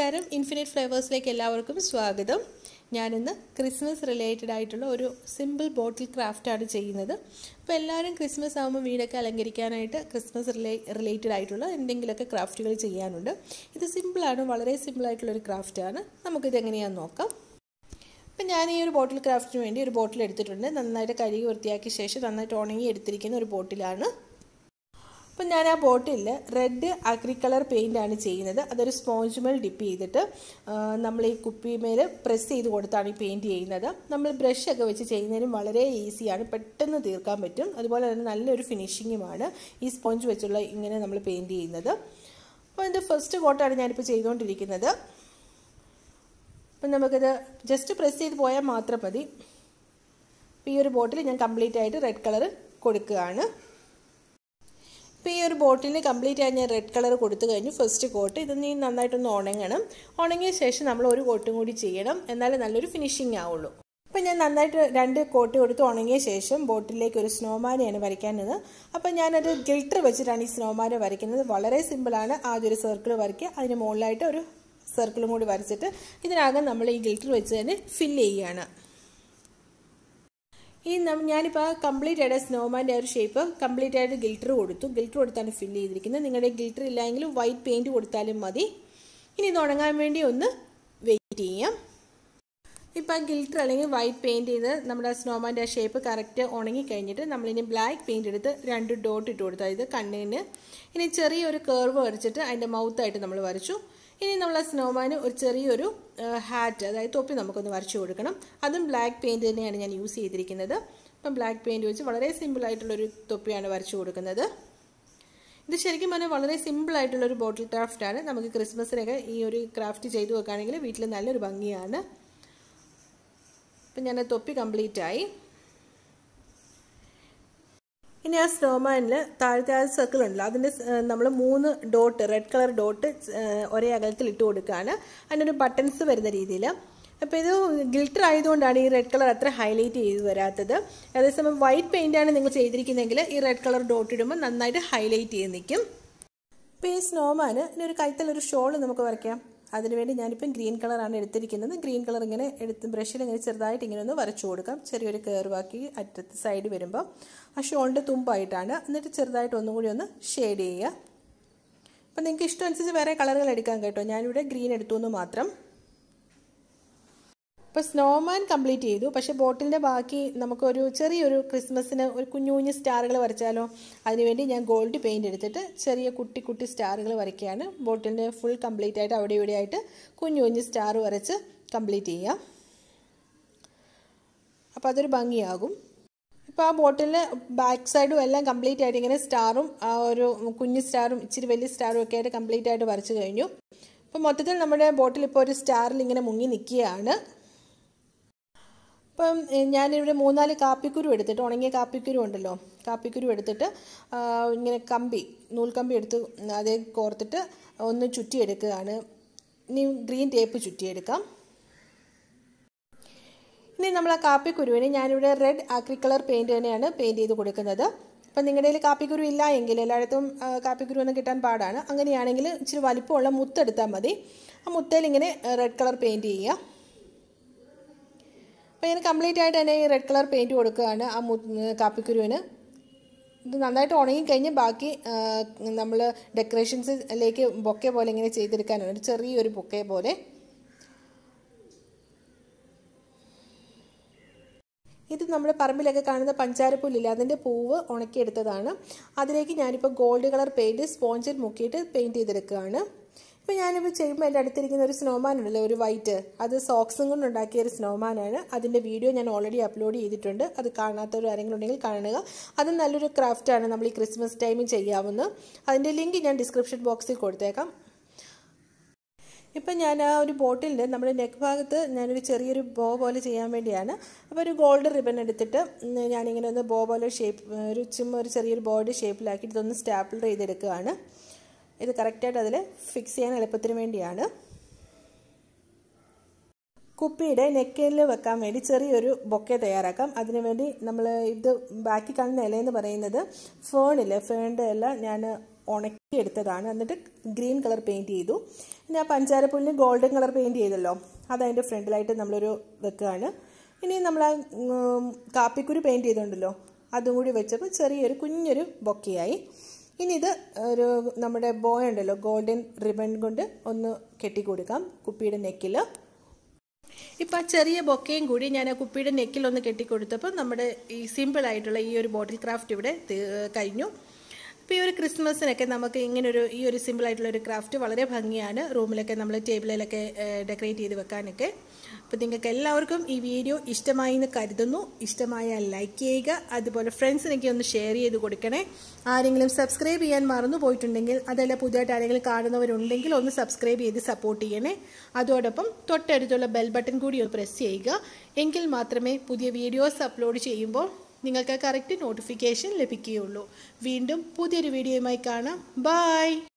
നമസ്കാരം ഇൻഫിനിറ്റ് ഫ്ലേവേഴ്സിലേക്ക് എല്ലാവർക്കും സ്വാഗതം ഞാനിന്ന് ക്രിസ്മസ് റിലേറ്റഡ് ആയിട്ടുള്ള ഒരു സിമ്പിൾ ബോട്ടിൽ ക്രാഫ്റ്റാണ് ചെയ്യുന്നത് അപ്പോൾ എല്ലാവരും ക്രിസ്മസ് ആകുമ്പോൾ വീടൊക്കെ അലങ്കരിക്കാനായിട്ട് ക്രിസ്മസ് റിലേ റിലേറ്റഡ് ആയിട്ടുള്ള എന്തെങ്കിലുമൊക്കെ ക്രാഫ്റ്റുകൾ ചെയ്യാനുണ്ട് ഇത് സിമ്പിളാണ് വളരെ സിമ്പിളായിട്ടുള്ളൊരു ക്രാഫ്റ്റാണ് നമുക്കിത് എങ്ങനെയാണെന്ന് നോക്കാം അപ്പം ഞാൻ ഈ ഒരു ബോട്ടിൽ ക്രാഫ്റ്റിന് വേണ്ടി ഒരു ബോട്ടിൽ എടുത്തിട്ടുണ്ട് നന്നായിട്ട് കഴുകി വൃത്തിയാക്കിയ ശേഷം നന്നായിട്ട് ഉണങ്ങി എടുത്തിരിക്കുന്ന ഒരു ബോട്ടിലാണ് അപ്പം ഞാൻ ആ ബോട്ടിൽ റെഡ് അഗ്രി കളർ പെയിൻ്റാണ് ചെയ്യുന്നത് അതൊരു സ്പോഞ്ച് മേൽ ഡിപ്പ് ചെയ്തിട്ട് നമ്മൾ ഈ കുപ്പിമേൽ പ്രസ് ചെയ്ത് കൊടുത്താണ് ഈ പെയിൻറ് ചെയ്യുന്നത് നമ്മൾ ബ്രഷൊക്കെ വെച്ച് ചെയ്യുന്നതിനും വളരെ ഈസിയാണ് പെട്ടെന്ന് തീർക്കാൻ പറ്റും അതുപോലെ തന്നെ നല്ലൊരു ഫിനിഷിങ്ങുമാണ് ഈ സ്പോഞ്ച് വെച്ചുള്ള ഇങ്ങനെ നമ്മൾ പെയിൻറ് ചെയ്യുന്നത് അപ്പോൾ എൻ്റെ ഫസ്റ്റ് കോട്ടാണ് ഞാനിപ്പോൾ ചെയ്തുകൊണ്ടിരിക്കുന്നത് അപ്പം നമുക്കിത് ജസ്റ്റ് പ്രസ് ചെയ്ത് പോയാൽ മാത്രം മതി ഈ ഒരു ബോട്ടിൽ ഞാൻ കംപ്ലീറ്റ് ആയിട്ട് റെഡ് കളർ കൊടുക്കുകയാണ് ഇപ്പോൾ ഈ ഒരു ബോട്ടിലിന് കംപ്ലീറ്റ് ആയി ഞാൻ റെഡ് കളർ കൊടുത്തു കഴിഞ്ഞു ഫസ്റ്റ് കോട്ട് ഇത് നീ നന്നായിട്ടൊന്ന് ഉണങ്ങണം ഉണങ്ങിയ ശേഷം നമ്മൾ ഒരു കോട്ടും കൂടി ചെയ്യണം എന്നാലേ നല്ലൊരു ഫിനിഷിങ് ആവുള്ളൂ അപ്പം ഞാൻ നന്നായിട്ട് രണ്ട് കോട്ട് കൊടുത്ത് ഉണങ്ങിയ ശേഷം ബോട്ടിലേക്ക് ഒരു സ്നോമാനെയാണ് വരയ്ക്കാനത് അപ്പം ഞാനത് ഗിൽട്ടർ വെച്ചിട്ടാണ് ഈ സ്നോമാനെ വരയ്ക്കുന്നത് വളരെ സിമ്പിളാണ് ആദ്യം ഒരു സർക്കിൾ വരയ്ക്കുക അതിന് മുകളിലായിട്ട് ഒരു സർക്കിളും കൂടി വരച്ചിട്ട് ഇതിനകം നമ്മൾ ഈ ഗിൽട്ടർ വെച്ച് തന്നെ ഫില്ല് ചെയ്യുകയാണ് ഈ ഞാനിപ്പോൾ കംപ്ലീറ്റ് ആയിട്ട് സ്നോമാൻ്റെ ഒരു ഷേപ്പ് കംപ്ലീറ്റ് ആയിട്ട് ഗിൽറ്റർ കൊടുത്തു ഗിൽറ്റർ കൊടുത്താണ് ഫില്ല് ചെയ്തിരിക്കുന്നത് നിങ്ങളുടെ ഗിൽറ്റർ ഇല്ലെങ്കിൽ വൈറ്റ് പെയിൻറ്റ് കൊടുത്താലും മതി ഇനി ഇത് ഉണങ്ങാൻ വേണ്ടി ഒന്ന് വെയിറ്റ് ചെയ്യാം ഇപ്പം ആ ഗിൽറ്റർ അല്ലെങ്കിൽ വൈറ്റ് പെയിൻറ്റ് ചെയ്ത് നമ്മുടെ സ്നോമാൻ്റെ ആ ഷേപ്പ് കറക്റ്റ് ഉണങ്ങി കഴിഞ്ഞിട്ട് നമ്മളിനി ബ്ലാക്ക് പെയിൻറ്റ് എടുത്ത് രണ്ട് ഡോട്ട് ഇട്ട് കൊടുത്തു അതായത് കണ്ണിന് ഇനി ചെറിയൊരു കേർവ് വരച്ചിട്ട് അതിൻ്റെ മൗത്തായിട്ട് നമ്മൾ വരച്ചു ഇനി നമ്മൾ ആ സ്നോമാന് ഒരു ചെറിയൊരു ഹാറ്റ് അതായത് തൊപ്പി നമുക്കൊന്ന് വരച്ചു കൊടുക്കണം അതും ബ്ലാക്ക് പെയിൻറ്റ് തന്നെയാണ് ഞാൻ യൂസ് ചെയ്തിരിക്കുന്നത് അപ്പം ബ്ലാക്ക് പെയിൻറ്റ് വെച്ച് വളരെ സിമ്പിളായിട്ടുള്ളൊരു തൊപ്പിയാണ് വരച്ചു കൊടുക്കുന്നത് ഇത് ശരിക്കും പറഞ്ഞാൽ വളരെ സിമ്പിളായിട്ടുള്ളൊരു ബോട്ടിൽ ക്രാഫ്റ്റാണ് നമുക്ക് ക്രിസ്മസിനൊക്കെ ഈ ഒരു ക്രാഫ്റ്റ് ചെയ്തു വെക്കുകയാണെങ്കിൽ വീട്ടിൽ നല്ലൊരു ഭംഗിയാണ് അപ്പം ഞാൻ തൊപ്പി കംപ്ലീറ്റ് ആയി ഇനി ആ സ്നോമാനിൽ താഴത്തെ ആ സർക്കിൾ ഉണ്ടല്ലോ അതിൻ്റെ നമ്മൾ മൂന്ന് ഡോട്ട് റെഡ് കളർ ഡോട്ട് ഒരേ അകലത്തിൽ ഇട്ട് കൊടുക്കുകയാണ് അതിനൊരു ബട്ടൺസ് വരുന്ന രീതിയിൽ അപ്പോൾ ഇത് ഗിൽട്ടർ ആയതുകൊണ്ടാണ് ഈ റെഡ് കളർ അത്ര ഹൈലൈറ്റ് ചെയ്ത് വരാത്തത് അതേസമയം വൈറ്റ് പെയിൻ്റാണ് നിങ്ങൾ ചെയ്തിരിക്കുന്നതെങ്കിൽ ഈ റെഡ് കളർ ഡോട്ട് ഇടുമ്പോൾ നന്നായിട്ട് ഹൈലൈറ്റ് ചെയ്ത് നിൽക്കും ഇപ്പോൾ ഈ സ്നോമാന് ഇനി ഒരു കൈത്തലൊരു ഷോൾ നമുക്ക് വരയ്ക്കാം അതിനുവേണ്ടി ഞാനിപ്പം ഗ്രീൻ കളറാണ് എടുത്തിരിക്കുന്നത് ഗ്രീൻ കളർ ഇങ്ങനെ എടുത്ത് ബ്രഷിൽ ഇങ്ങനെ ചെറുതായിട്ട് ഇങ്ങനെ ഒന്ന് വരച്ചു കൊടുക്കാം ചെറിയൊരു കയറുവാക്കി അറ്റത്ത് സൈഡ് വരുമ്പോൾ ആ ഷോളിൻ്റെ തുമ്പായിട്ടാണ് എന്നിട്ട് ചെറുതായിട്ട് ഒന്നും കൂടി ഒന്ന് ഷെയ്ഡ് ചെയ്യുക അപ്പം നിങ്ങൾക്ക് ഇഷ്ടമനുസരിച്ച് വേറെ കളറുകൾ എടുക്കാൻ കേട്ടോ ഞാനിവിടെ ഗ്രീൻ എടുത്തു എന്ന് മാത്രം ഇപ്പോൾ സ്നോമാൻ കംപ്ലീറ്റ് ചെയ്തു പക്ഷേ ബോട്ടിലിൻ്റെ ബാക്കി നമുക്കൊരു ചെറിയൊരു ക്രിസ്മസിന് ഒരു കുഞ്ഞു കുഞ്ഞു സ്റ്റാറുകൾ വരച്ചാലോ അതിനുവേണ്ടി ഞാൻ ഗോൾഡ് പെയിൻ്റ് എടുത്തിട്ട് ചെറിയ കുട്ടി കുട്ടി സ്റ്റാറുകൾ വരയ്ക്കുകയാണ് ബോട്ടിലിൻ്റെ ഫുൾ കംപ്ലീറ്റ് ആയിട്ട് അവിടെ ഇവിടെ ആയിട്ട് കുഞ്ഞു കുഞ്ഞു സ്റ്റാർ വരച്ച് കംപ്ലീറ്റ് ചെയ്യാം അപ്പോൾ അതൊരു ഭംഗിയാകും ഇപ്പോൾ ആ ബോട്ടിലിന് ബാക്ക് സൈഡും എല്ലാം കംപ്ലീറ്റ് ആയിട്ട് ഇങ്ങനെ സ്റ്റാറും ആ ഒരു കുഞ്ഞു സ്റ്റാറും ഇച്ചിരി വലിയ സ്റ്റാറും ഒക്കെ ആയിട്ട് കംപ്ലീറ്റ് ആയിട്ട് വരച്ച് കഴിഞ്ഞു അപ്പോൾ മൊത്തത്തിൽ നമ്മുടെ ബോട്ടിൽ ഇപ്പോൾ ഒരു സ്റ്റാറിൽ ഇങ്ങനെ മുങ്ങി നിൽക്കുകയാണ് ഇപ്പം ഞാനിവിടെ മൂന്നാല് കാപ്പിക്കുരു എടുത്തിട്ട് ഉണങ്ങിയ കാപ്പിക്കുരു ഉണ്ടല്ലോ കാപ്പിക്കുരു എടുത്തിട്ട് ഇങ്ങനെ കമ്പി നൂൽക്കമ്പി എടുത്ത് അതേ കോർത്തിട്ട് ഒന്ന് ചുറ്റിയെടുക്കുകയാണ് ഇനി ഗ്രീൻ ടേപ്പ് ചുറ്റിയെടുക്കാം ഇനി നമ്മൾ ആ കാപ്പിക്കുരുവിന് ഞാനിവിടെ റെഡ് ആക്രി കളർ പെയിൻറ്റ് തന്നെയാണ് പെയിൻറ്റ് ചെയ്ത് കൊടുക്കുന്നത് അപ്പം നിങ്ങളുടെ കയ്യിൽ കാപ്പിക്കുരു ഇല്ല എങ്കിൽ എല്ലായിടത്തും കാപ്പിക്കുരു ഒന്നും കിട്ടാൻ പാടാണ് അങ്ങനെയാണെങ്കിൽ ഇച്ചിരി വലിപ്പമുള്ള മുത്തെടുത്താൽ മതി ആ മുത്തേൽ ഇങ്ങനെ റെഡ് കളർ പെയിൻറ്റ് ചെയ്യുക അപ്പോൾ ഞാൻ കംപ്ലീറ്റ് ആയിട്ട് തന്നെ ഈ റെഡ് കളർ പെയിൻറ്റ് കൊടുക്കുകയാണ് ആ മു കാപ്പിക്കുരുവിന് ഇത് നന്നായിട്ട് ഉണങ്ങിക്കഴിഞ്ഞ് ബാക്കി നമ്മൾ ഡെക്കറേഷൻസിലേക്ക് ബൊക്കെ പോലെ ഇങ്ങനെ ചെയ്തെടുക്കാനാണ് ഒരു ചെറിയൊരു ബൊക്കെ പോലെ ഇത് നമ്മുടെ പറമ്പിലൊക്കെ കാണുന്ന പഞ്ചാരപ്പുല്ലില്ല അതിൻ്റെ പൂവ് ഉണക്കിയെടുത്തതാണ് അതിലേക്ക് ഞാനിപ്പോൾ ഗോൾഡ് കളർ പെയിൻറ്റ് സ്പോഞ്ചിൽ മുക്കിയിട്ട് പെയിൻറ്റ് ചെയ്തെടുക്കുകയാണ് ഇപ്പോൾ ഞാനിപ്പോൾ ചെയ്യുമ്പോൾ എൻ്റെ അടുത്തിരിക്കുന്ന ഒരു സ്നോമാൻ ഉണ്ടല്ലോ ഒരു വൈറ്റ് അത് സോക്സും കൊണ്ട് ഉണ്ടാക്കിയ ഒരു സ്നോമാനാണ് അതിൻ്റെ വീഡിയോ ഞാൻ ഓൾറെഡി അപ്ലോഡ് ചെയ്തിട്ടുണ്ട് അത് കാണാത്തവർ ആരെങ്കിലും ഉണ്ടെങ്കിൽ കാണുക അത് നല്ലൊരു ക്രാഫ്റ്റാണ് നമ്മൾ ഈ ക്രിസ്മസ് ടൈമിൽ ചെയ്യാവുന്ന അതിൻ്റെ ലിങ്ക് ഞാൻ ഡിസ്ക്രിപ്ഷൻ ബോക്സിൽ കൊടുത്തേക്കാം ഇപ്പം ഞാൻ ആ ഒരു ബോട്ടിലിൻ്റെ നമ്മുടെ നെക്ക് ഭാഗത്ത് ഞാനൊരു ചെറിയൊരു ബോ പോലെ ചെയ്യാൻ വേണ്ടിയാണ് അപ്പോൾ ഒരു ഗോൾഡ് റിബൺ എടുത്തിട്ട് ഞാനിങ്ങനെ ഒന്ന് ബോ പോലെ ഷേപ്പ് ഒരു ചുമ്മാ ഒരു ചെറിയൊരു ബോർഡ് ഷേപ്പിലാക്കി ഇതൊന്ന് സ്റ്റാപ്പിൾ ചെയ്തെടുക്കുകയാണ് ഇത് കറക്റ്റായിട്ട് അതിൽ ഫിക്സ് ചെയ്യാൻ എളുപ്പത്തിന് വേണ്ടിയാണ് കുപ്പിയുടെ നെക്കിൽ വെക്കാൻ വേണ്ടി ചെറിയൊരു ബൊക്കെ തയ്യാറാക്കാം അതിനുവേണ്ടി നമ്മൾ ഇത് ബാക്കി കാണുന്ന ഇലയെന്ന് പറയുന്നത് ഫേണില്ലേ ഫേണിൻ്റെ ഇല ഞാൻ ഉണക്കി എടുത്തതാണ് എന്നിട്ട് ഗ്രീൻ കളർ പെയിൻറ്റ് ചെയ്തു പിന്നെ ആ പഞ്ചാരപ്പുല്ലിന് ഗോൾഡൻ കളർ പെയിൻറ്റ് ചെയ്തല്ലോ അതതിൻ്റെ ഫ്രണ്ടിലായിട്ട് നമ്മളൊരു വെക്കുകയാണ് ഇനി നമ്മൾ ആ ഉം, കാപ്പിക്കുരു പെയിൻറ്റ് ചെയ്തിട്ടുണ്ടല്ലോ അതും കൂടി വെച്ചപ്പോൾ ചെറിയൊരു കുഞ്ഞൊരു ബൊക്കെയായി ഇനി ഇത് ഒരു നമ്മുടെ ബോയ് ഉണ്ടല്ലോ ഗോൾഡൻ റിബൺ കൊണ്ട് ഒന്ന് കെട്ടിക്കൊടുക്കാം കുപ്പിയുടെ നെക്കിൽ ഇപ്പം ആ ചെറിയ ബൊക്കയും കൂടി ഞാൻ ആ കുപ്പിയുടെ നെക്കിലൊന്ന് കെട്ടിക്കൊടുത്തപ്പോൾ നമ്മുടെ ഈ സിമ്പിൾ ആയിട്ടുള്ള ഈ ഒരു ബോട്ടിൽ ക്രാഫ്റ്റ് ഇവിടെ തീ- കഴിഞ്ഞു അപ്പോൾ ഈ ഒരു ക്രിസ്മസിനൊക്കെ നമുക്ക് ഇങ്ങനൊരു ഈ ഒരു സിമ്പിൾ ആയിട്ടുള്ള ഒരു ക്രാഫ്റ്റ് വളരെ ഭംഗിയാണ് റൂമിലൊക്കെ നമ്മൾ ടേബിളിലൊക്കെ ഡെക്കറേറ്റ് ചെയ്ത് വെക്കാനൊക്കെ അപ്പോൾ നിങ്ങൾക്ക് എല്ലാവർക്കും ഈ വീഡിയോ ഇഷ്ടമായി എന്ന് കരുതുന്നു ഇഷ്ടമായാൽ ലൈക്ക് ചെയ്യുക അതുപോലെ ഫ്രണ്ട്സിനൊക്കെ ഒന്ന് ഷെയർ ചെയ്ത് കൊടുക്കണേ ആരെങ്കിലും സബ്സ്ക്രൈബ് ചെയ്യാൻ മറന്നു പോയിട്ടുണ്ടെങ്കിൽ അതല്ല പുതിയതായിട്ട് ആരെങ്കിലും കാണുന്നവരുണ്ടെങ്കിൽ ഒന്ന് സബ്സ്ക്രൈബ് ചെയ്ത് സപ്പോർട്ട് ചെയ്യണേ അതോടൊപ്പം തൊട്ടടുത്തുള്ള ബെൽ ബട്ടൺ കൂടി ഒന്ന് പ്രസ് ചെയ്യുക എങ്കിൽ മാത്രമേ പുതിയ വീഡിയോസ് അപ്ലോഡ് ചെയ്യുമ്പോൾ നിങ്ങൾക്ക് കറക്റ്റ് നോട്ടിഫിക്കേഷൻ ലഭിക്കുകയുള്ളൂ വീണ്ടും പുതിയൊരു വീഡിയോയുമായി കാണാം ബൈ